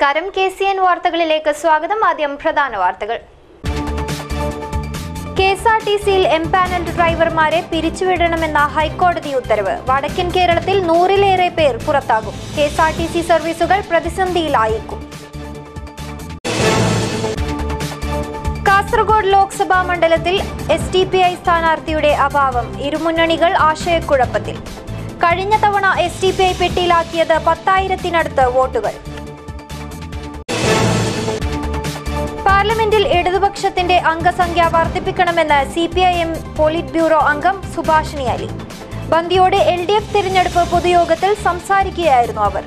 നമസ്കാരം K C N വാർത്തകളിലേക്ക് സ്വാഗതം ആദ്യം പ്രധാന വാർത്തകൾ കെ എസ് ആർ ടി സിയിൽ എംപാനൽഡ് ഡ്രൈവർമാരെ പിരിച്ചുവിടണമെന്ന ഹൈക്കോടതി ഉത്തരവ് വടക്കൻ കേരളത്തിൽ നൂറിലേറെ പേർ പുറത്താകും K S R T C സർവീസുകൾ പ്രതിസന്ധിയിലായേക്കും കാസർഗോഡ് ലോക്സഭാ മണ്ഡലത്തിൽ എസ് ഡി പി ഐ സ്ഥാനാർത്ഥിയുടെ അഭാവം ഇരുമുന്നണികൾ ആശയക്കുഴപ്പത്തിൽ കഴിഞ്ഞ തവണ എസ് ഡി പി ഐ പെട്ടിയിലാക്കിയത് പത്തായിരത്തിനടുത്ത് വോട്ടുകൾ പാർലമെന്റിൽ ഇടതുപക്ഷത്തിന്റെ അംഗസംഖ്യ വർദ്ധിപ്പിക്കണമെന്ന് C P I M polit bureau അംഗം സുഭാഷിണി അലി ബന്ദിയോട് എൽ ഡി എഫ് തിരഞ്ഞെടുപ്പ് പൊതുയോഗത്തിൽ സംസാരിക്കുകയായിരുന്നു അവർ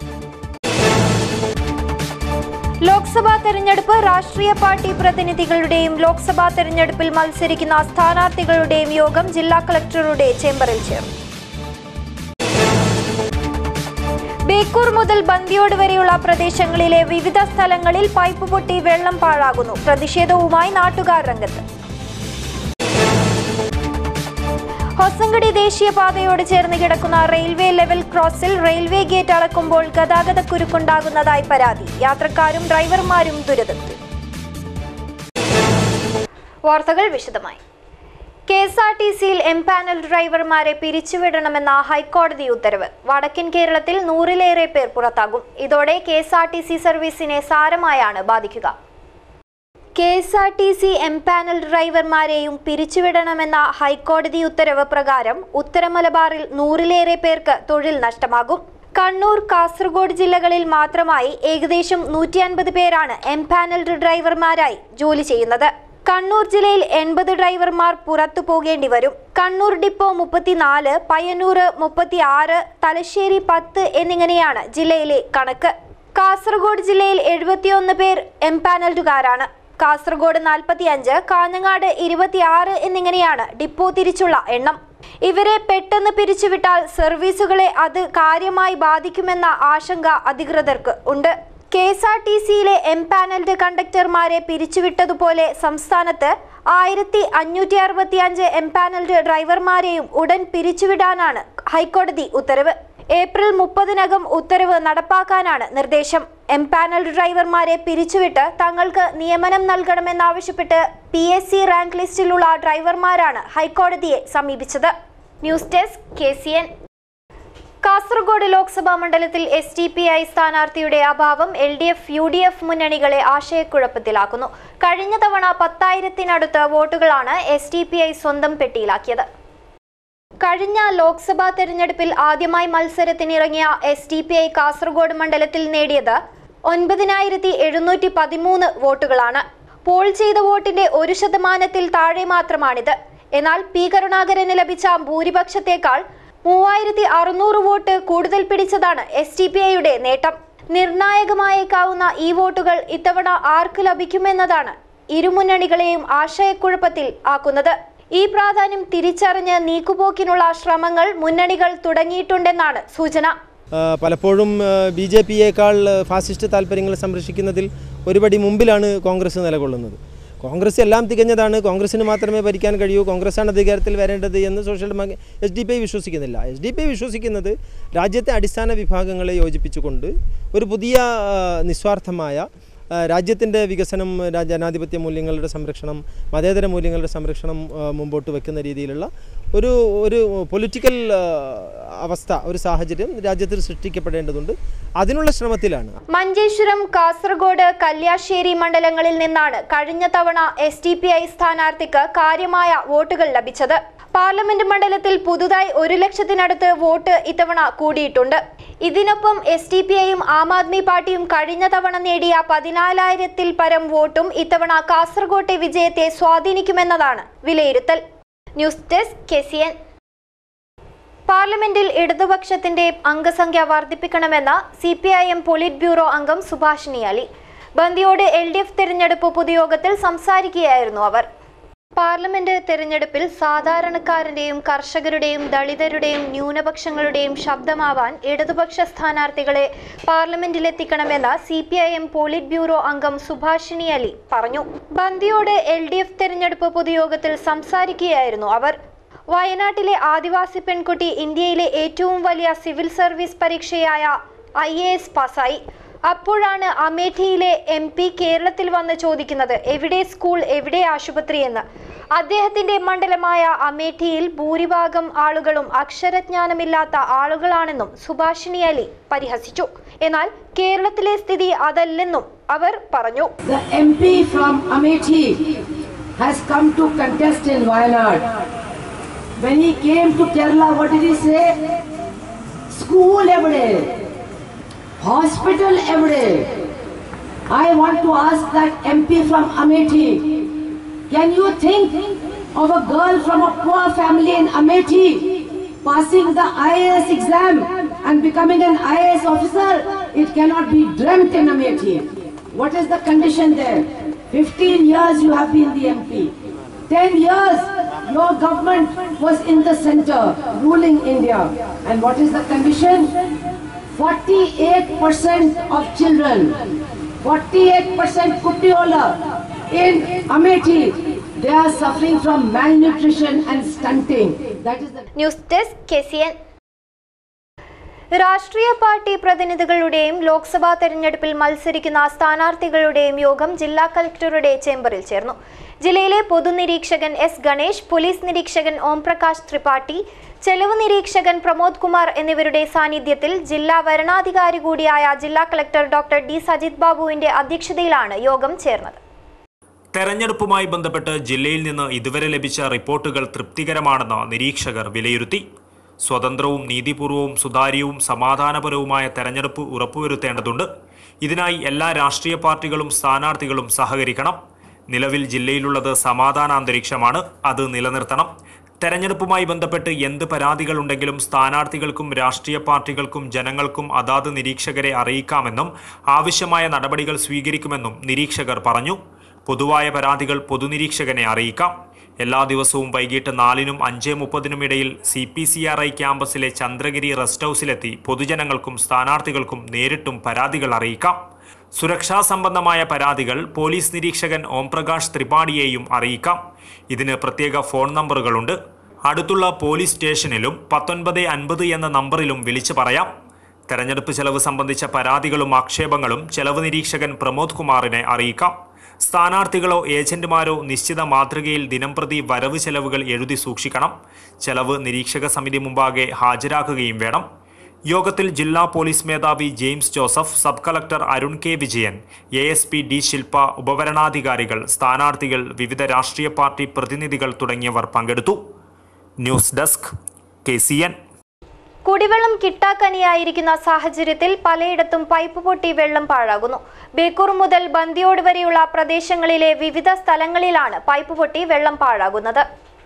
ലോക്സഭാ തെരഞ്ഞെടുപ്പ് രാഷ്ട്രീയ പാർട്ടി പ്രതിനിധികളുടെയും ലോക്സഭാ തെരഞ്ഞെടുപ്പിൽ മത്സരിക്കുന്ന സ്ഥാനാർത്ഥികളുടെയും യോഗം ജില്ലാ കളക്ടറുടെ ചേംബറിൽ ചേർന്നു ബേക്കൂർ മുതൽ ബന്ദിയോട് വരെയുള്ള പ്രദേശങ്ങളിലെ വിവിധ സ്ഥലങ്ങളിൽ പൈപ്പ് പൊട്ടി വെള്ളം പാഴാകുന്നു പ്രതിഷേധവുമായി നാട്ടുകാർ രംഗത്ത് ഹൊസങ്കടി ദേശീയപാതയോട് ചേർന്ന് കിടക്കുന്ന റെയിൽവേ ലെവൽ ക്രോസിൽ റെയിൽവേ ഗേറ്റ് അടക്കുമ്പോൾ ഗതാഗതക്കുരുക്കുണ്ടാകുന്നതായി പരാതി യാത്രക്കാരും ഡ്രൈവർമാരും ദുരിതത്തിൽ വാർത്തകൾ വിശദമായി കെ എസ് ആർ ടി സിയിൽ എംപാനൽ ഡ്രൈവർമാരെ പിരിച്ചുവിടണമെന്ന ഹൈക്കോടതി ഉത്തരവ് വടക്കൻ കേരളത്തിൽ നൂറിലേറെ പേർ പുറത്താകും ഇതോടെ K S R T C സർവീസിനെ സാരമായാണ് ബാധിക്കുക K S R T C empanel ഡ്രൈവർമാരെയും പിരിച്ചുവിടണമെന്ന ഹൈക്കോടതി ഉത്തരവ് പ്രകാരം ഉത്തര മലബാറിൽ നൂറിലേറെ പേർക്ക് തൊഴിൽ നഷ്ടമാകും കണ്ണൂർ കാസർഗോഡ് ജില്ലകളിൽ മാത്രമായി ഏകദേശം നൂറ്റി അൻപത് പേരാണ് എംപാനൽഡ് ഡ്രൈവർമാരായി ജോലി ചെയ്യുന്നത് കണ്ണൂർ ജില്ലയിൽ എൺപത് ഡ്രൈവർമാർ പുറത്തു പോകേണ്ടി വരും കണ്ണൂർ ഡിപ്പോ മുപ്പത്തിനാല് പയ്യന്നൂർ മുപ്പത്തി ആറ് തലശ്ശേരി പത്ത് എന്നിങ്ങനെയാണ് ജില്ലയിലെ കണക്ക് കാസർഗോഡ് ജില്ലയിൽ എഴുപത്തിയൊന്ന് പേർ എംപാനൽഡുകാരാണ് കാസർഗോഡ് നാൽപ്പത്തി അഞ്ച് കാഞ്ഞങ്ങാട് ഇരുപത്തിയാറ് എന്നിങ്ങനെയാണ് ഡിപ്പോ തിരിച്ചുള്ള എണ്ണം ഇവരെ പെട്ടെന്ന് പിരിച്ചുവിട്ടാൽ സർവീസുകളെ അത് കാര്യമായി ബാധിക്കുമെന്ന ആശങ്ക അധികൃതർക്ക് ഉണ്ട് കെ എസ് ആർ ടി സിയിലെ എംപാനൽഡ് കണ്ടക്ടർമാരെ പിരിച്ചുവിട്ടതുപോലെ സംസ്ഥാനത്ത് ആയിരത്തി അഞ്ഞൂറ്റി അറുപത്തി അഞ്ച് എംപാനൽഡ് ഡ്രൈവർമാരെയും ഉടൻ പിരിച്ചുവിടാനാണ് ഹൈക്കോടതി ഉത്തരവ് ഏപ്രിൽ മുപ്പതിനകം ഉത്തരവ് നടപ്പാക്കാനാണ് നിർദ്ദേശം എംപാനൽഡ് ഡ്രൈവർമാരെ പിരിച്ചുവിട്ട് തങ്ങൾക്ക് നിയമനം നൽകണമെന്നാവശ്യപ്പെട്ട് പി എസ് സി റാങ്ക് ലിസ്റ്റിലുള്ള ഡ്രൈവർമാരാണ് ഹൈക്കോടതിയെ സമീപിച്ചത് news desk K C N Kasaragod Lok Sabha മണ്ഡലത്തിൽ എസ് ഡി പി ഐ സ്ഥാനാർത്ഥിയുടെ അഭാവം L D F U D F മുന്നണികളെ ആശയക്കുഴപ്പത്തിലാക്കുന്നു കഴിഞ്ഞ തവണ പത്തായിരത്തിനടുത്ത് വോട്ടുകളാണ് എസ് ഡി പി ഐ സ്വന്തം പെട്ടിയിലാക്കിയത് കഴിഞ്ഞ ലോക്സഭാ തെരഞ്ഞെടുപ്പിൽ ആദ്യമായി മത്സരത്തിനിറങ്ങിയ S D P I Kasaragod മണ്ഡലത്തിൽ നേടിയത് ഒൻപതിനായിരത്തി എഴുന്നൂറ്റി പതിമൂന്ന് വോട്ടുകളാണ് പോൾ ചെയ്ത വോട്ടിന്റെ ഒരു ശതമാനത്തിൽ താഴെ മാത്രമാണിത് എന്നാൽ പി കരുണാകരന് ലഭിച്ച ഭൂരിപക്ഷത്തേക്കാൾ മൂവായിരത്തി അറുന്നൂറ് വോട്ട് കൂടുതൽ പിടിച്ചതാണ് എസ് ടി പി ഐയുടെ നേട്ടം നിർണായകമായേക്കാവുന്ന ഈ വോട്ടുകൾ ഇത്തവണ ആർക്ക് ലഭിക്കുമെന്നതാണ് ഇരുമുന്നണികളെയും ആശയക്കുഴപ്പത്തിൽ ആക്കുന്നത് ഈ പ്രാധാന്യം തിരിച്ചറിഞ്ഞ് നീക്കുപോക്കിനുള്ള ശ്രമങ്ങൾ മുന്നണികൾ തുടങ്ങിയിട്ടുണ്ടെന്നാണ് സൂചന ആ, പലപ്പോഴും ബി ജെ പിയേക്കാൾ ഫാസിസ്റ്റ് താല്പര്യങ്ങൾ സംരക്ഷിക്കുന്നതിൽ ഒരുപടി മുമ്പിലാണ് കോൺഗ്രസ് നിലകൊള്ളുന്നത് കോൺഗ്രസ് എല്ലാം തികഞ്ഞതാണ് കോൺഗ്രസിന് മാത്രമേ ഭരിക്കാൻ കഴിയൂ കോൺഗ്രസ്സാണ് അധികാരത്തിൽ വരേണ്ടത് എന്ന് social S D P I വിശ്വസിക്കുന്നില്ല എസ് ഡി പി ഐ വിശ്വസിക്കുന്നത് രാജ്യത്തെ അടിസ്ഥാന വിഭാഗങ്ങളെ യോജിപ്പിച്ചുകൊണ്ട് ഒരു പുതിയ ആ, നിസ്വാർത്ഥമായ രാജ്യത്തിൻ്റെ വികസനം രാ- ജനാധിപത്യ മൂല്യങ്ങളുടെ സംരക്ഷണം മതേതര മൂല്യങ്ങളുടെ സംരക്ഷണം ആ, മുമ്പോട്ട് വെക്കുന്ന രീതിയിലുള്ള ഒരു ഒരു പൊളിറ്റിക്കൽ ആ, അവസ്ഥ ഒരു സാഹചര്യം രാജ്യത്തിൽ സൃഷ്ടിക്കപ്പെടേണ്ടതുണ്ട് അതിനുള്ള ശ്രമത്തിലാണ് മഞ്ചേശ്വരം കാസർഗോഡ് കല്യാശ്ശേരി മണ്ഡലങ്ങളിൽ നിന്നാണ് കഴിഞ്ഞ തവണ എസ് ഡി പി ഐ സ്ഥാനാർത്ഥിക്ക് കാര്യമായ വോട്ടുകൾ ലഭിച്ചത് പാർലമെന്റ് മണ്ഡലത്തിൽ പുതുതായി ഒരു ലക്ഷത്തിനടുത്ത് വോട്ട് ഇത്തവണ കൂടിയിട്ടുണ്ട് ഇതിനൊപ്പം എസ് ഡി പി ഐയും ആം ആദ്മി പാർട്ടിയും കഴിഞ്ഞ തവണ നേടിയ പതിനാലായിരത്തിൽ പരം വോട്ടും ഇത്തവണ കാസർഗോട്ടെ വിജയത്തെ സ്വാധീനിക്കുമെന്നതാണ് വിലയിരുത്തൽ news desk K C N പാർലമെന്റിൽ ഇടതുപക്ഷത്തിന്റെ അംഗസംഖ്യ വർദ്ധിപ്പിക്കണമെന്ന C P I M polit bureau അംഗം സുഭാഷിണി അലി ബന്ദിയോട് എൽ ഡി എഫ് തിരഞ്ഞെടുപ്പ് പൊതുയോഗത്തിൽ സംസാരിക്കുകയായിരുന്നു അവർ പാർലമെന്റ് തെരഞ്ഞെടുപ്പിൽ സാധാരണക്കാരന്റെയും കർഷകരുടെയും ദളിതരുടെയും ന്യൂനപക്ഷങ്ങളുടെയും ശബ്ദമാവാൻ ഇടതുപക്ഷ സ്ഥാനാർത്ഥികളെ പാർലമെന്റിലെത്തിക്കണമെന്ന് C P I M polit bureau അംഗം സുഭാഷിണി അലി പറഞ്ഞു ബന്ദിയോട് എൽ ഡി എഫ് തെരഞ്ഞെടുപ്പ് പൊതുയോഗത്തിൽ സംസാരിക്കുകയായിരുന്നു അവർ വയനാട്ടിലെ ആദിവാസി പെൺകുട്ടി ഇന്ത്യയിലെ ഏറ്റവും വലിയ സിവിൽ സർവീസ് പരീക്ഷയായ ഐ എ എസ് പാസ്സായി അപ്പോഴാണ് അമേഠിയിലെ എം പി കേരളത്തിൽ വന്ന് ചോദിക്കുന്നത് എവിടെ സ്കൂൾ എവിടെ ആശുപത്രി എന്ന് അദ്ദേഹത്തിന്റെ മണ്ഡലമായ അമേഠിയിൽ ഭൂരിഭാഗം ആളുകളും അക്ഷരജ്ഞാനമില്ലാത്ത ആളുകളാണെന്നും സുഭാഷിണി അലി പരിഹസിച്ചു എന്നാൽ കേരളത്തിലെ സ്ഥിതി അതല്ലെന്നും അവർ പറഞ്ഞു The MP from Amethi has come to contest in Wayanad. When he came to Kerala, what did he say? School every day, hospital every day. I want to ask that MP from Amethi, can you think of a girl from a poor family in Amethi passing the IAS exam and becoming an IAS officer? It cannot be dreamt in Amethi. What is the condition there? 15 years you have been the MP. 10 years your government was in the center ruling India. And what is the condition? 48% of children, 48% Kuttiola in Amethi, they are suffering from malnutrition and stunting. That is the news desk K C N രാഷ്ട്രീയ party പ്രതിനിധികളുടെയും ലോക്സഭാ തെരഞ്ഞെടുപ്പിൽ മത്സരിക്കുന്ന സ്ഥാനാർത്ഥികളുടെയും യോഗം ജില്ലാ കളക്ടറുടെ ചേംബറിൽ ചേർന്നു ജില്ലയിലെ പൊതുനിരീക്ഷകൻ എസ് ഗണേഷ് പോലീസ് നിരീക്ഷകൻ ഓംപ്രകാശ് ത്രിപാഠി ചെലവ് നിരീക്ഷകൻ പ്രമോദ് കുമാർ എന്നിവരുടെ സാന്നിധ്യത്തിൽ ജില്ലാ വരണാധികാരി കൂടിയായ ജില്ലാ കളക്ടർ ഡോക്ടർ ഡി സജിത് ബാബുവിന്റെ അധ്യക്ഷതയിലാണ് യോഗം ചേർന്നത് തെരഞ്ഞെടുപ്പുമായി ബന്ധപ്പെട്ട് ജില്ലയിൽ നിന്ന് ഇതുവരെ ലഭിച്ച റിപ്പോർട്ടുകൾ തൃപ്തികരമാണെന്ന് നിരീക്ഷകർ വിലയിരുത്തി സ്വതന്ത്രവും നീതിപൂർവവും സുതാര്യവും സമാധാനപരവുമായ തെരഞ്ഞെടുപ്പ് ഉറപ്പുവരുത്തേണ്ടതുണ്ട് ഇതിനായി എല്ലാ രാഷ്ട്രീയ പാർട്ടികളും സ്ഥാനാർത്ഥികളും സഹകരിക്കണം നിലവിൽ ജില്ലയിലുള്ളത് സമാധാന അന്തരീക്ഷമാണ് അത് നിലനിർത്തണം തെരഞ്ഞെടുപ്പുമായി ബന്ധപ്പെട്ട് എന്ത് പരാതികളുണ്ടെങ്കിലും സ്ഥാനാർത്ഥികൾക്കും രാഷ്ട്രീയ പാർട്ടികൾക്കും ജനങ്ങൾക്കും അതാത് നിരീക്ഷകരെ അറിയിക്കാമെന്നും ആവശ്യമായ നടപടികൾ സ്വീകരിക്കുമെന്നും നിരീക്ഷകർ പറഞ്ഞു പൊതുവായ പരാതികൾ പൊതുനിരീക്ഷകനെ അറിയിക്കാം എല്ലാ ദിവസവും വൈകിട്ട് നാലിനും അഞ്ച് മുപ്പതിനും ഇടയിൽ C P C R I ക്യാമ്പസിലെ ചന്ദ്രഗിരി റെസ്റ്റ് ഹൗസിലെത്തി പൊതുജനങ്ങൾക്കും സ്ഥാനാർത്ഥികൾക്കും നേരിട്ടും പരാതികൾ അറിയിക്കാം സുരക്ഷാ സംബന്ധമായ പരാതികൾ പോലീസ് നിരീക്ഷകൻ ഓംപ്രകാശ് ത്രിപാഠിയെയും അറിയിക്കാം ഇതിന് പ്രത്യേക ഫോൺ നമ്പറുകളുണ്ട് അടുത്തുള്ള പോലീസ് സ്റ്റേഷനിലും പത്തൊൻപത് അൻപത് എന്ന നമ്പറിലും വിളിച്ചു പറയാം തെരഞ്ഞെടുപ്പ് ചെലവ് സംബന്ധിച്ച പരാതികളും ആക്ഷേപങ്ങളും ചെലവ് നിരീക്ഷകൻ പ്രമോദ് കുമാറിനെ അറിയിക്കാം സ്ഥാനാർത്ഥികളോ ഏജന്റുമാരോ നിശ്ചിത മാതൃകയിൽ ദിനംപ്രതി വരവ് ചെലവുകൾ എഴുതി സൂക്ഷിക്കണം ചെലവ് നിരീക്ഷക സമിതി മുമ്പാകെ ഹാജരാക്കുകയും വേണം യോഗത്തിൽ ജില്ലാ പോലീസ് മേധാവി James Joseph sub collector Arun K Vijayan A S P D Shilpa ഉപവരണാധികാരികൾ സ്ഥാനാർത്ഥികൾ വിവിധ രാഷ്ട്രീയ പാർട്ടി പ്രതിനിധികൾ തുടങ്ങിയവർ പങ്കെടുത്തു news desk K C N കുടിവെള്ളം കിട്ടാക്കനിയായിരിക്കുന്ന സാഹചര്യത്തിൽ പലയിടത്തും പൈപ്പ് പൊട്ടി വെള്ളം പാഴാകുന്നു ബേക്കൂർ മുതൽ ബന്ദിയോട് വരെയുള്ള പ്രദേശങ്ങളിലെ വിവിധ സ്ഥലങ്ങളിലാണ് പൈപ്പ് പൊട്ടി വെള്ളം പാഴാകുന്നത്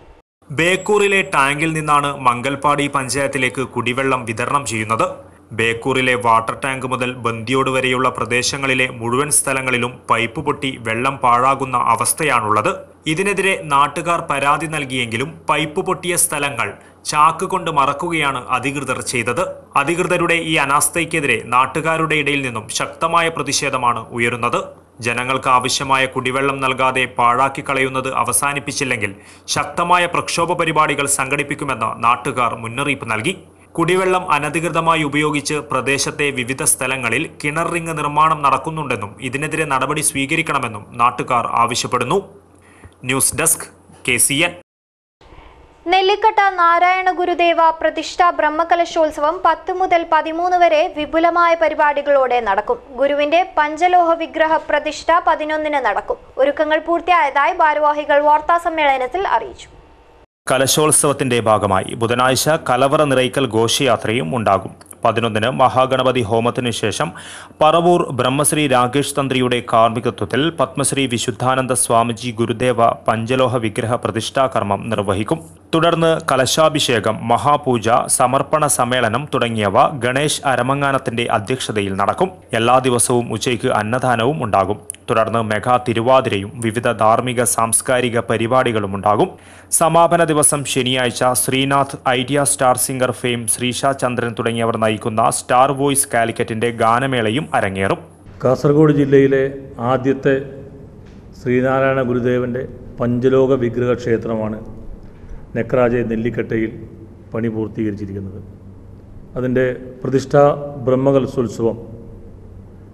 ബേക്കൂറിലെ ടാങ്കിൽ നിന്നാണ് മംഗൽപാടി പഞ്ചായത്തിലേക്ക് കുടിവെള്ളം വിതരണം ചെയ്യുന്നത് ബേക്കൂറിലെ വാട്ടർ ടാങ്ക് മുതൽ ബന്ദിയോട് വരെയുള്ള പ്രദേശങ്ങളിലെ മുഴുവൻ സ്ഥലങ്ങളിലും പൈപ്പ് പൊട്ടി വെള്ളം പാഴാകുന്ന അവസ്ഥയാണുള്ളത് ഇതിനെതിരെ നാട്ടുകാർ പരാതി നൽകിയെങ്കിലും പൈപ്പ് പൊട്ടിയ സ്ഥലങ്ങൾ ചാക്ക് കൊണ്ട് മറക്കുകയാണ് അധികൃതർ ചെയ്തത് അധികൃതരുടെ ഈ അനാസ്ഥയ്ക്കെതിരെ നാട്ടുകാരുടെ ഇടയിൽ നിന്നും ശക്തമായ പ്രതിഷേധമാണ് ഉയരുന്നത് ജനങ്ങൾക്ക് ആവശ്യമായ കുടിവെള്ളം നൽകാതെ പാഴാക്കി കളയുന്നത് അവസാനിപ്പിച്ചില്ലെങ്കിൽ ശക്തമായ പ്രക്ഷോഭ പരിപാടികൾ സംഘടിപ്പിക്കുമെന്ന് നാട്ടുകാർ മുന്നറിയിപ്പ് നൽകി കുടിവെള്ളം അനധികൃതമായി ഉപയോഗിച്ച് പ്രദേശത്തെ വിവിധ സ്ഥലങ്ങളിൽ കിണർ റിംഗ് നിർമ്മാണം നടക്കുന്നുണ്ടെന്നും ഇതിനെതിരെ നടപടി സ്വീകരിക്കണമെന്നും നാട്ടുകാർ ആവശ്യപ്പെടുന്നു news desk K C N Nellikatta Narayana Gurudeva പ്രതിഷ്ഠാ ബ്രഹ്മകലശോത്സവം പത്ത് മുതൽ പതിമൂന്ന് വരെ വിപുലമായ പരിപാടികളോടെ നടക്കും ഗുരുവിന്റെ പഞ്ചലോഹ വിഗ്രഹ പ്രതിഷ്ഠ പതിനൊന്നിന് നടക്കും ഒരുക്കങ്ങൾ പൂർത്തിയായതായി ഭാരവാഹികൾ വാർത്താ സമ്മേളനത്തിൽ അറിയിച്ചു കലശോത്സവത്തിന്റെ ഭാഗമായി ബുധനാഴ്ച കലവറ നിറയ്ക്കൽ ഘോഷയാത്രയും ഉണ്ടാകും പതിനൊന്നിന് മഹാഗണപതി ഹോമത്തിനു ശേഷം പറവൂർ ബ്രഹ്മശ്രീ രാകേഷ് തന്ത്രിയുടെ കാർമ്മികത്വത്തിൽ പത്മശ്രീ വിശുദ്ധാനന്ദ സ്വാമിജി ഗുരുദേവ പഞ്ചലോഹ വിഗ്രഹ പ്രതിഷ്ഠാകർമ്മം നിർവഹിക്കും തുടർന്ന് കലശാഭിഷേകം മഹാപൂജ സമർപ്പണ സമ്മേളനം തുടങ്ങിയവ ഗണേഷ് അരമങ്ങാനത്തിന്റെ അധ്യക്ഷതയിൽ നടക്കും എല്ലാ ദിവസവും ഉച്ചയ്ക്ക് അന്നദാനവും ഉണ്ടാകും തുടർന്ന് മെഗാ തിരുവാതിരയും വിവിധ ധാർമ്മിക സാംസ്കാരിക പരിപാടികളും ഉണ്ടാകും സമാപന ദിവസം ശനിയാഴ്ച Srinath Idea Star Singer fame Sreesha Chandran തുടങ്ങിയവർ നയിക്കുന്ന സ്റ്റാർ വോയിസ് കാലിക്കറ്റിന്റെ ഗാനമേളയും അരങ്ങേറും കാസർഗോഡ് ജില്ലയിലെ ആദ്യത്തെ ശ്രീനാരായണ ഗുരുദേവൻ്റെ പഞ്ചലോക വിഗ്രഹ ക്ഷേത്രമാണ് നെക്രാജെ നെല്ലിക്കട്ടയിൽ പണി പൂർത്തീകരിച്ചിരിക്കുന്നത് അതിൻ്റെ പ്രതിഷ്ഠാ ബ്രഹ്മകലശോത്സവം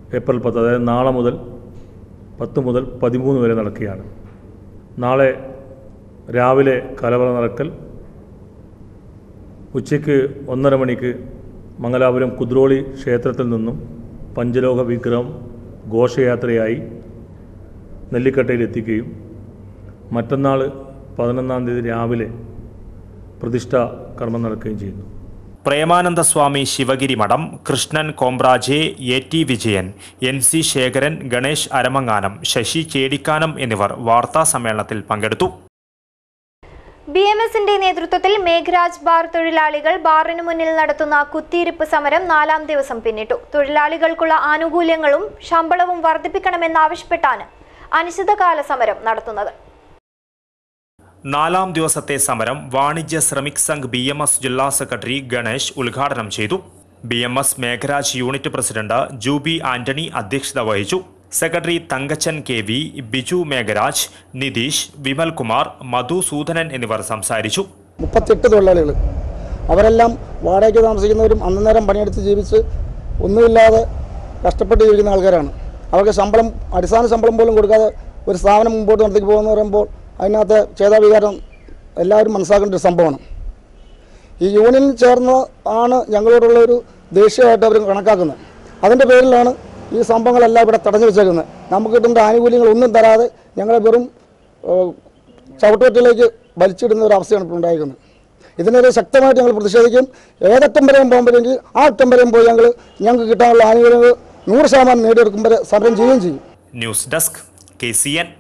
ഏപ്രിൽ പത്ത് അതായത് നാളെ മുതൽ പത്ത് മുതൽ പതിമൂന്ന് വരെ നടക്കുകയാണ് നാളെ രാവിലെ കലവറ നടക്കൽ ഉച്ചയ്ക്ക് ഒന്നര മണിക്ക് മംഗലാപുരം കുദ്രോളി ക്ഷേത്രത്തിൽ നിന്നും പഞ്ചലോക വിഗ്രഹം ഘോഷയാത്രയായി നെല്ലിക്കട്ടയിൽ എത്തിക്കുകയും മറ്റന്നാൾ പതിനൊന്നാം തീയതി രാവിലെ പ്രതിഷ്ഠാ കർമ്മം നടക്കുകയും ചെയ്യുന്നു Premananda Swami Sivagiri Mutt Krishnan Kombraje A T Vijayan N C Sekharan Ganesh Aramanganam Sasi Chedikkanam എന്നിവർ വാർത്താ സമ്മേളനത്തിൽ പങ്കെടുത്തു ബി എം എസിന്റെ നേതൃത്വത്തിൽ മേഘ്രാജ് ബാർ തൊഴിലാളികൾ ബാറിനു മുന്നിൽ നടത്തുന്ന കുത്തിയിരിപ്പ് സമരം നാലാം ദിവസം പിന്നിട്ടു തൊഴിലാളികൾക്കുള്ള ആനുകൂല്യങ്ങളും ശമ്പളവും വർദ്ധിപ്പിക്കണമെന്നാവശ്യപ്പെട്ടാണ് അനിശ്ചിതകാല സമരം നടത്തുന്നത് നാലാം ദിവസത്തെ സമരം Vanijya Shramik Sangh B M S ജില്ലാ സെക്രട്ടറി ഗണേഷ് ഉദ്ഘാടനം ചെയ്തു B M S Megharaj unit president Jubi Antony അധ്യക്ഷത വഹിച്ചു secretary Thankachan K V Biju Megharaj Nitheesh Vimalkumar Madhusoodanan എന്നിവർ സംസാരിച്ചു മുപ്പത്തെട്ട് തൊഴിലാളികൾ അവരെല്ലാം വാടകയ്ക്ക് താമസിക്കുന്നവരും അന്നേരം പണിയെടുത്ത് ജീവിച്ച് ഒന്നുമില്ലാതെ കഷ്ടപ്പെട്ട് ജീവിക്കുന്ന ആൾക്കാരാണ് അവർക്ക് ശമ്പളം അടിസ്ഥാന ശമ്പളം പോലും കൊടുക്കാതെ ഒരു സ്ഥാപനം മുമ്പോട്ട് നടത്തി പോകുമെന്ന് പറയുമ്പോൾ അതിനകത്ത് ചേതാവികാരം എല്ലാവരും മനസ്സിലാക്കേണ്ട ഒരു സംഭവമാണ് ഈ യൂണിയനിൽ ചേർന്ന് ആണ് ഞങ്ങളോടുള്ള ഒരു ദേഷ്യമായിട്ട് അവർ കണക്കാക്കുന്നത് അതിൻ്റെ പേരിലാണ് ഈ സംഭവങ്ങളെല്ലാം ഇവിടെ തടഞ്ഞു വെച്ചേക്കുന്നത് നമുക്ക് കിട്ടേണ്ട ആനുകൂല്യങ്ങൾ ഒന്നും തരാതെ ഞങ്ങളെ വെറും ഏഹ്, ചവിട്ടുപറ്റിലേക്ക് വലിച്ചിടുന്ന ഒരു അവസ്ഥയാണ് ഇപ്പോൾ ഉണ്ടായിരിക്കുന്നത് ഇതിനെതിരെ ശക്തമായിട്ട് ഞങ്ങൾ പ്രതിഷേധിക്കും ഏതറ്റം വരെയും പോകാൻ പറ്റുമെങ്കിൽ ആ അറ്റം വരെയും പോയി ഞങ്ങൾ ഞങ്ങൾക്ക് കിട്ടാനുള്ള ആനുകൂല്യങ്ങൾ നൂറ് ശതമാനം നേടിയെടുക്കും വരെ സമരം ചെയ്യുകയും ചെയ്യും news desk K C N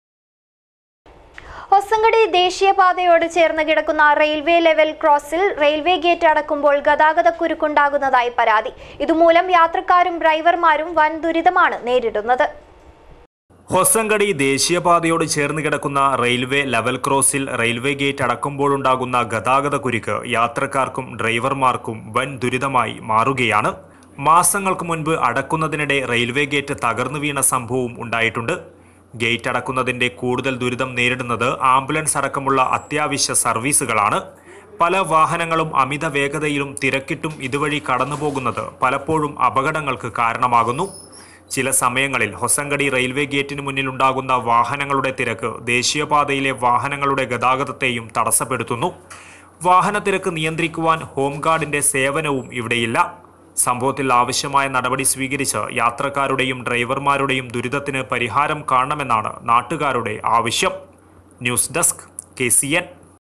Hosangadi ദേശീയപാതയോട് ചേർന്ന് കിടക്കുന്ന റെയിൽവേ ലെവൽ ക്രോസിൽ റെയിൽവേ ഗേറ്റ് അടക്കുമ്പോൾ ഗതാഗത കുരുക്കുണ്ടാകുന്നതായി പരാതി ഇതുമൂലം യാത്രക്കാരും ഡ്രൈവർമാരും വൻ ദുരിതമാണ് നേരിടുന്നത് ഹൊസങ്കടി ദേശീയപാതയോട് ചേർന്ന് കിടക്കുന്ന റെയിൽവേ ലെവൽ ക്രോസിൽ റെയിൽവേ ഗേറ്റ് അടക്കുമ്പോഴുണ്ടാകുന്ന ഗതാഗത കുരുക്ക് യാത്രക്കാർക്കും ഡ്രൈവർമാർക്കും വൻ ദുരിതമായി മാറുകയാണ് മാസങ്ങൾക്ക് മുൻപ് അടക്കുന്നതിനിടെ റെയിൽവേ ഗേറ്റ് തകർന്നു വീണ സംഭവവും ഉണ്ടായിട്ടുണ്ട് ഗേറ്റ് അടക്കുന്നതിന്റെ കൂടുതൽ ദുരിതം നേരിടുന്നത് ആംബുലൻസ് അടക്കമുള്ള അത്യാവശ്യ സർവീസുകളാണ് പല വാഹനങ്ങളും അമിത വേഗതയിലും തിരക്കിട്ടും ഇതുവഴി കടന്നുപോകുന്നത് പലപ്പോഴും അപകടങ്ങൾക്ക് കാരണമാകുന്നു ചില സമയങ്ങളിൽ ഹൊസങ്കടി റെയിൽവേ ഗേറ്റിന് മുന്നിലുണ്ടാകുന്ന വാഹനങ്ങളുടെ തിരക്ക് ദേശീയപാതയിലെ വാഹനങ്ങളുടെ ഗതാഗതത്തെയും തടസ്സപ്പെടുത്തുന്നു വാഹനത്തിരക്ക് നിയന്ത്രിക്കുവാൻ ഹോംഗാർഡിന്റെ സേവനവും ഇവിടെയില്ല സംഭവത്തിൽ ആവശ്യമായ നടപടി സ്വീകരിച്ച് യാത്രക്കാരുടെയും ഡ്രൈവർമാരുടെയും ദുരിതത്തിന് പരിഹാരം കാണണമെന്നാണ് നാട്ടുകാരുടെ ആവശ്യം news desk K C N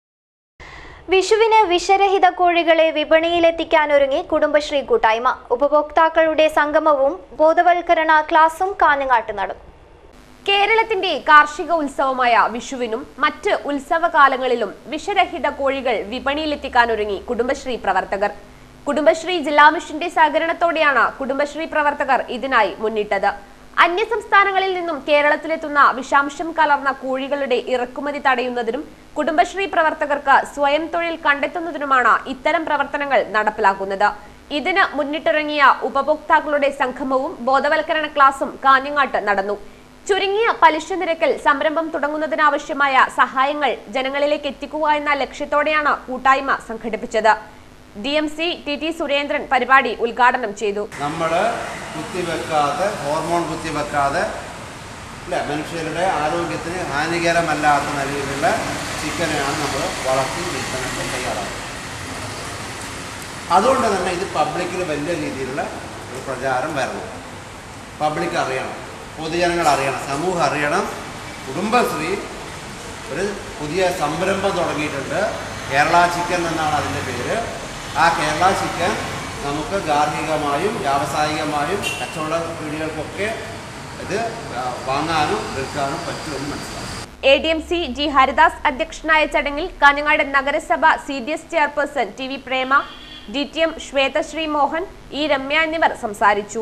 വിഷുവിന് വിഷരഹിത കോഴികളെ വിപണിയിലെത്തിക്കാനൊരുങ്ങി കുടുംബശ്രീ കൂട്ടായ്മ ഉപഭോക്താക്കളുടെ സംഗമവും ബോധവൽക്കരണ ക്ലാസും കാഞ്ഞങ്ങാട്ട് നടന്നു കേരളത്തിന്റെ കാർഷിക ഉത്സവമായ വിഷുവിനും മറ്റ് ഉത്സവകാലങ്ങളിലും വിഷരഹിത കോഴികൾ വിപണിയിലെത്തിക്കാനൊരുങ്ങി കുടുംബശ്രീ പ്രവർത്തകർ കുടുംബശ്രീ ജില്ലാ മിഷന്റെ സഹകരണത്തോടെയാണ് കുടുംബശ്രീ പ്രവർത്തകർ ഇതിനായി മുന്നിട്ടത് അന്യസംസ്ഥാനങ്ങളിൽ നിന്നും കേരളത്തിലെത്തുന്ന വിഷാംശം കലർന്ന കോഴികളുടെ ഇറക്കുമതി തടയുന്നതിനും കുടുംബശ്രീ പ്രവർത്തകർക്ക് സ്വയം തൊഴിൽ കണ്ടെത്തുന്നതിനുമാണ് ഇത്തരം പ്രവർത്തനങ്ങൾ നടപ്പിലാക്കുന്നത് ഇതിന് മുന്നിട്ടിറങ്ങിയ ഉപഭോക്താക്കളുടെ സംഗമവും ബോധവൽക്കരണ ക്ലാസും കാഞ്ഞങ്ങാട്ട് നടന്നു ചുരുങ്ങിയ പലിശ നിരക്കിൽ സംരംഭം തുടങ്ങുന്നതിനാവശ്യമായ സഹായങ്ങൾ ജനങ്ങളിലേക്ക് എത്തിക്കുക എന്ന ലക്ഷ്യത്തോടെയാണ് കൂട്ടായ്മ സംഘടിപ്പിച്ചത് D M C T T Surendran പരിപാടി ഉദ്ഘാടനം ചെയ്തു നമ്മൾ കുത്തിവെക്കാതെ ഹോർമോൺ കുത്തിവെക്കാതെ അല്ല മനുഷ്യരുടെ ആരോഗ്യത്തിന് ഹാനികരമല്ലാത്ത നിലയിലുള്ള ചിക്കനെയാണ് നമ്മൾ വളർത്തി വിൽപ്പനയ്ക്ക് തയ്യാറാക്കുന്നത് അതുകൊണ്ട് തന്നെ ഇത് പബ്ലിക്കിൽ വലിയ രീതിയിലുള്ള ഒരു പ്രചാരം വരണം പബ്ലിക് അറിയണം പൊതുജനങ്ങൾ അറിയണം സമൂഹം അറിയണം കുടുംബശ്രീ ഒരു പുതിയ സംരംഭം തുടങ്ങിയിട്ടുണ്ട് കേരള ചിക്കൻ എന്നാണ് അതിൻ്റെ പേര് ആ കേരള ചിക്കൻ നമുക്ക് ഗാർഹികമായും വ്യാവസായികമായും കച്ചവട പീടികൾക്കൊക്കെ ഇത് വാങ്ങാനും വിൽക്കാനും പറ്റുമെന്ന് മനസ്സിലാക്കും A D M C G Haridas അധ്യക്ഷനായ ചടങ്ങിൽ കാഞ്ഞങ്ങാട് നഗരസഭ C D S chairperson T V Prema D T M Swethasree Mohan E Ramya എന്നിവർ സംസാരിച്ചു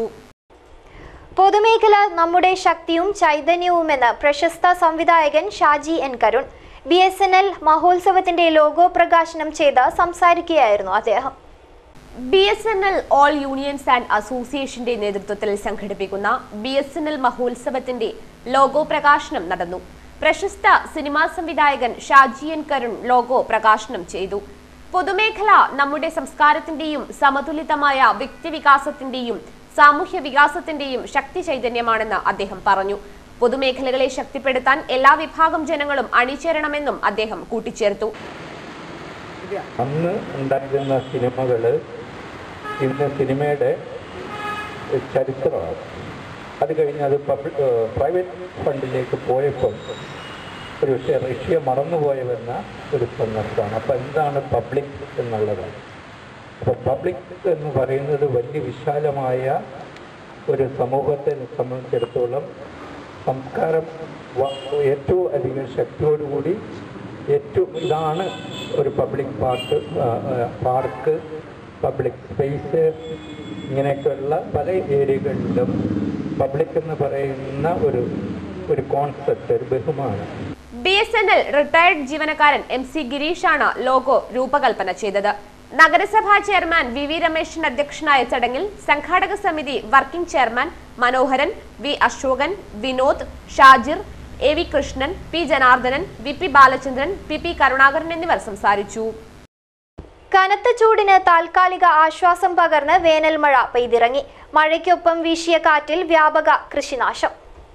പൊതുമേഖല നമ്മുടെ ശക്തിയും ചൈതന്യവുമെന്ന് പ്രശസ്ത സംവിധായകൻ Shaji N Karun B S N L മഹോത്സവത്തിന്റെ ലോഗോ പ്രകാശനം ചെയ്ത് സംസാരിക്കുകയായിരുന്നു അദ്ദേഹം B S N L all unions and അസോസിയേഷന്റെ നേതൃത്വത്തിൽ സംഘടിപ്പിക്കുന്ന ബി എസ് എൻ എൽ മഹോത്സവത്തിന്റെ ലോഗോ പ്രകാശനം നടന്നു പ്രശസ്ത സിനിമാ സംവിധായകൻ ഷാജി എൻ കരുൺ ലോഗോ പ്രകാശനം ചെയ്തു പൊതുമേഖല നമ്മുടെ സംസ്കാരത്തിന്റെയും സമതുലിതമായ വ്യക്തിവികാസത്തിന്റെയും സാമൂഹ്യ വികാസത്തിന്റെയും ശക്തി ചൈതന്യമാണെന്ന് അദ്ദേഹം പറഞ്ഞു പൊതുമേഖലകളെ ശക്തിപ്പെടുത്താൻ എല്ലാ വിഭാഗം ജനങ്ങളും അണിചേരണമെന്നും അദ്ദേഹം കൂട്ടിച്ചേർത്തു അന്ന് ഉണ്ടായിരുന്ന സിനിമകൾ ഇന്ന് സിനിമയുടെ ചരിത്രമാണ് അത് കഴിഞ്ഞ് അത് പബ്ലിക് പ്രൈവറ്റ് ഫണ്ടിലേക്ക് പോയപ്പം ഒരു പക്ഷേ റഷ്യ മറന്നുപോയവെന്ന ഒരു സന്ദർഭമാണ് അപ്പോൾ എന്താണ് പബ്ലിക് എന്നുള്ളത് അപ്പോൾ പബ്ലിക് എന്ന് പറയുന്നത് വലിയ വിശാലമായ ഒരു സമൂഹത്തെ സംബന്ധിച്ചിടത്തോളം സംസ്കാരം വ- ഏറ്റവും അധികം ശക്തിയോടുകൂടി ഏറ്റവും ഇതാണ് ഒരു public park park public space ഇങ്ങനെയൊക്കെയുള്ള പല ഏരിയകളിലും പബ്ലിക് എന്ന് പറയുന്ന ഒരു ഒരു കോൺസെപ്റ്റ് ഒരു ബഹുമാനം B S N L retired ജീവനക്കാരൻ എം സി ഗിരീഷാണ് ലോഗോ രൂപകൽപ്പന ചെയ്തത് നഗരസഭാ ചെയർമാൻ വി വി രമേശൻ അധ്യക്ഷനായ ചടങ്ങിൽ സംഘാടക സമിതി working chairman Manoharan V Asokan Vinod Shajir A V Krishnan P Janardhanan V P Balachandran P P Karunakaran എന്നിവർ സംസാരിച്ചു കനത്ത ചൂടിന് താൽക്കാലിക ആശ്വാസം പകർന്ന് വേനൽ മഴ പെയ്തിറങ്ങി മഴയ്ക്കൊപ്പം വീശിയ കാറ്റിൽ വ്യാപക കൃഷിനാശം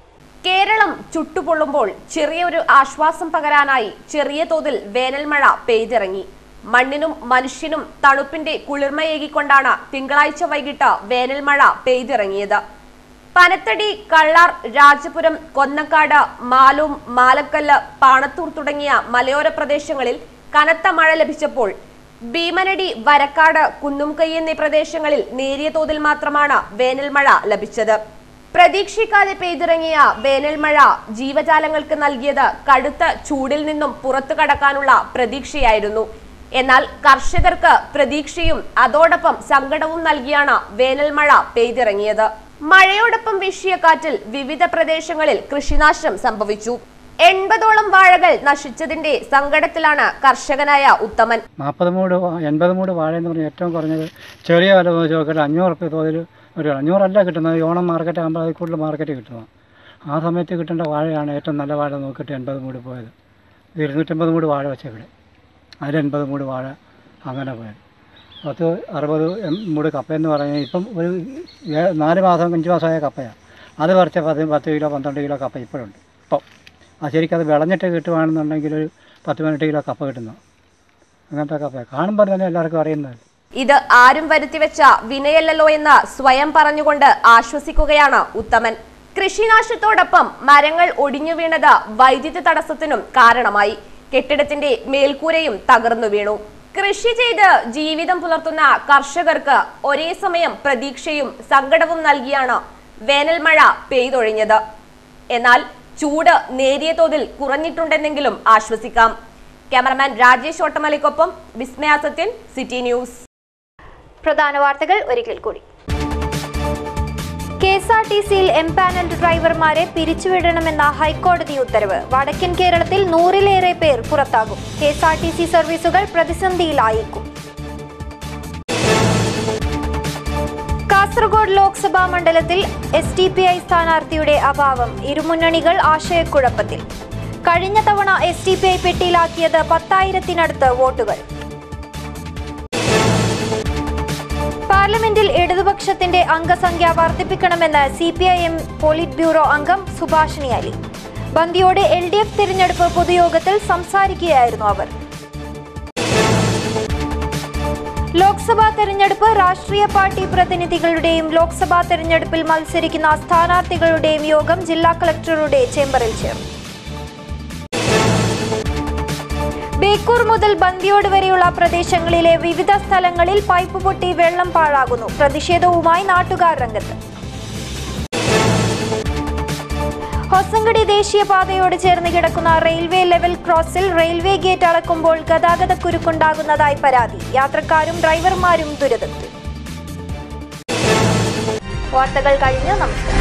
കേരളം ചുട്ടുപൊള്ളുമ്പോൾ ചെറിയൊരു ആശ്വാസം പകരാനായി ചെറിയ തോതിൽ വേനൽ മഴ പെയ്തിറങ്ങി മണ്ണിനും മനുഷ്യനും തണുപ്പിന്റെ കുളിർമയേകിക്കൊണ്ടാണ് തിങ്കളാഴ്ച വൈകിട്ട് വേനൽ മഴ പെയ്തിറങ്ങിയത് പനത്തടി കള്ളാർ രാജപുരം കൊന്നക്കാട് മാലൂം മാലക്കല്ല് പാണത്തൂർ തുടങ്ങിയ മലയോര പ്രദേശങ്ങളിൽ കനത്ത മഴ ലഭിച്ചപ്പോൾ ഭീമനടി വരക്കാട് കുന്നുംകൈ എന്നീ പ്രദേശങ്ങളിൽ നേരിയ തോതിൽ മാത്രമാണ് വേനൽ മഴ ലഭിച്ചത് പ്രതീക്ഷിക്കാതെ പെയ്തിറങ്ങിയ വേനൽ മഴ ജീവജാലങ്ങൾക്ക് നൽകിയത് കടുത്ത ചൂടിൽ നിന്നും പുറത്തു കടക്കാനുള്ള പ്രതീക്ഷയായിരുന്നു എന്നാൽ കർഷകർക്ക് പ്രതീക്ഷയും അതോടൊപ്പം സങ്കടവും നൽകിയാണ് വേനൽ മഴ പെയ്തിറങ്ങിയത് മഴയോടൊപ്പം വീശിയ കാറ്റിൽ വിവിധ പ്രദേശങ്ങളിൽ കൃഷിനാശം സംഭവിച്ചു എൺപതോളം വാഴകൾ നശിച്ചതിന്റെ സങ്കടത്തിലാണ് കർഷകനായ ഉത്തമൻ നാൽപ്പത് മൂട് വാ- എൺപത് മൂട് വാഴ എന്ന് പറഞ്ഞാൽ ഏറ്റവും കുറഞ്ഞത് ചെറിയ വില വെച്ച് നോക്കിയിട്ട് അഞ്ഞൂറ് റുപ്യ തോതിൽ ഒരു അഞ്ഞൂറല്ല കിട്ടുന്നത് ഈ ഓണം മാർക്കറ്റ് ആകുമ്പോൾ അതിൽ കൂടുതൽ മാർക്കറ്റ് കിട്ടുന്നത് ആ സമയത്ത് കിട്ടേണ്ട വാഴയാണ് ഏറ്റവും നല്ല വാഴ നോക്കിയിട്ട് എൺപത് മൂട് പോയത് ഇത് ഇരുന്നൂറ്റമ്പത് മൂട് വാഴ വെച്ചവിടെ അതിൽ എൺപത് മൂട് വാഴ അങ്ങനെ പോയത് പത്ത് അറുപത് എം- മൂട് കപ്പയെന്ന് പറഞ്ഞാൽ ഇപ്പം ഒരു ഏ- നാല് മാസം അഞ്ച് മാസമായ കപ്പയാണ് അത് പറിച്ച പത്ത് പത്ത് കിലോ പന്ത്രണ്ട് കിലോ കപ്പ ഇപ്പോഴുണ്ട് ഇപ്പം ആ ശരിക്കും അത് വിളഞ്ഞിട്ട് കിട്ടുവാണെന്നുണ്ടെങ്കിൽ ഒരു പത്ത് പതിനെട്ട് കിലോ കപ്പ കിട്ടുന്നു അങ്ങനത്തെ കപ്പ കാണുമ്പോൾ തന്നെ എല്ലാവർക്കും അറിയുന്നത് ഇത് ആരും വരുത്തിവെച്ച വിനയല്ലല്ലോ എന്ന് സ്വയം പറഞ്ഞുകൊണ്ട് ആശ്വസിക്കുകയാണ് ഉത്തമൻ കൃഷിനാശത്തോടൊപ്പം മരങ്ങൾ ഒടിഞ്ഞു വീണത് വൈദ്യുതി തടസ്സത്തിനും കാരണമായി കെട്ടിടത്തിന്റെ മേൽക്കൂരയും തകർന്നു വീണു കൃഷി ചെയ്ത് ജീവിതം പുലർത്തുന്ന കർഷകർക്ക് ഒരേ സമയം പ്രതീക്ഷയും സങ്കടവും നൽകിയാണ് വേനൽ മഴ പെയ്തൊഴിഞ്ഞത് എന്നാൽ ചൂട് നേരിയ തോതിൽ കുറഞ്ഞിട്ടുണ്ടെന്നെങ്കിലും ആശ്വസിക്കാം ക്യാമറമാൻ രാജേഷ് ഓട്ടമലയ്ക്കൊപ്പം വിസ്മയ സത്യൻ സിറ്റി ന്യൂസ് പ്രധാന വാർത്തകൾ ഒരിക്കൽ കൂടി കെ എസ് ആർ ടി സിയിൽ എംപാനൽ ഡ്രൈവർമാരെ പിരിച്ചുവിടണമെന്ന ഹൈക്കോടതി ഉത്തരവ് വടക്കൻ കേരളത്തിൽ നൂറിലേറെ പേർ പുറത്താകും K S R T C സർവീസുകൾ പ്രതിസന്ധിയിലായേക്കും കാസർഗോഡ് ലോക്സഭാ മണ്ഡലത്തിൽ എസ് ഡി പി ഐ സ്ഥാനാർത്ഥിയുടെ അഭാവം ഇരുമുന്നണികൾ ആശയക്കുഴപ്പത്തിൽ കഴിഞ്ഞ തവണ എസ് ഡി പി ഐ പെട്ടിയിലാക്കിയത് പത്തായിരത്തിനടുത്ത് വോട്ടുകൾ പാർലമെന്റിൽ ഇടതുപക്ഷത്തിന്റെ അംഗസംഖ്യ വർദ്ധിപ്പിക്കണമെന്ന് C P I M polit bureau അംഗം സുഭാഷിണി അലി ബന്ദിയോട് എൽ ഡി എഫ് തിരഞ്ഞെടുപ്പ് പൊതുയോഗത്തിൽ സംസാരിക്കുകയായിരുന്നു അവർ ലോക്സഭാ തെരഞ്ഞെടുപ്പ് രാഷ്ട്രീയ പാർട്ടി പ്രതിനിധികളുടെയും ലോക്സഭാ തെരഞ്ഞെടുപ്പിൽ മത്സരിക്കുന്ന സ്ഥാനാർത്ഥികളുടെയും യോഗം ജില്ലാ കളക്ടറുടെ ചേംബറിൽ ചേർന്നു ബേക്കൂർ മുതൽ ബന്ദിയോട് വരെയുള്ള പ്രദേശങ്ങളിലെ വിവിധ സ്ഥലങ്ങളിൽ പൈപ്പ് പൊട്ടി വെള്ളം പാഴാകുന്നു പ്രതിഷേധവുമായി നാട്ടുകാർ രംഗത്ത് ഹൊസങ്കടി ദേശീയപാതയോട് ചേർന്ന് കിടക്കുന്ന റെയിൽവേ ലെവൽ ക്രോസിൽ റെയിൽവേ ഗേറ്റ് അടക്കുമ്പോൾ ഗതാഗത കുരുക്കുണ്ടാകുന്നതായി പരാതി യാത്രക്കാരും ഡ്രൈവർമാരും ദുരിതത്തിൽ വാർത്തകൾ കഴിഞ്ഞ് നമസ്കാരം